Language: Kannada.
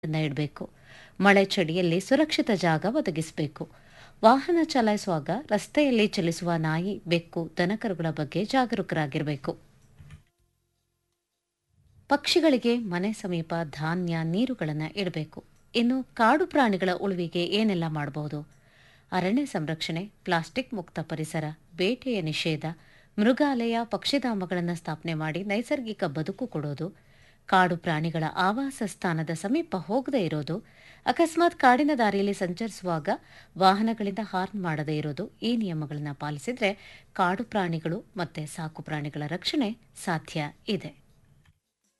ಇಡಬೇಕು ಮಳೆ ಚಳಿಯಲ್ಲಿ ಸುರಕ್ಷಿತ ಜಾಗ ಒದಗಿಸಬೇಕು ವಾಹನ ಚಲಾಯಿಸುವಾಗ ರಸ್ತೆಯಲ್ಲಿ ಚಲಿಸುವ ನಾಯಿ ಬೆಕ್ಕು ದನಕರುಗಳ ಬಗ್ಗೆ ಜಾಗರೂಕರಾಗಿರಬೇಕು ಪಕ್ಷಿಗಳಿಗೆ ಮನೆ ಸಮೀಪ ಧಾನ್ಯ ನೀರುಗಳನ್ನು ಇಡಬೇಕು ಇನ್ನು ಕಾಡು ಪ್ರಾಣಿಗಳ ಉಳಿವಿಗೆ ಏನೆಲ್ಲ ಮಾಡಬಹುದು ಅರಣ್ಯ ಸಂರಕ್ಷಣೆ ಪ್ಲಾಸ್ಟಿಕ್ ಮುಕ್ತ ಪರಿಸರ ಬೇಟೆಯ ನಿಷೇಧ ಮೃಗಾಲಯ ಪಕ್ಷಿಧಾಮಗಳನ್ನು ಸ್ಥಾಪನೆ ಮಾಡಿ ನೈಸರ್ಗಿಕ ಬದುಕು ಕೊಡೋದು ಕಾಡು ಪ್ರಾಣಿಗಳ ಆವಾಸ ಸ್ಥಾನದ ಸಮೀಪ ಹೋಗದೇ ಇರೋದು ಅಕಸ್ಮಾತ್ ಕಾಡಿನ ದಾರಿಯಲ್ಲಿ ಸಂಚರಿಸುವಾಗ ವಾಹನಗಳಿಂದ ಹಾರ್ನ್ ಮಾಡದೇ ಇರೋದು ಈ ನಿಯಮಗಳನ್ನು ಪಾಲಿಸಿದ್ರೆ ಕಾಡು ಪ್ರಾಣಿಗಳು ಮತ್ತೆ ಸಾಕು ಪ್ರಾಣಿಗಳ ರಕ್ಷಣೆ ಸಾಧ್ಯ ಇದೆ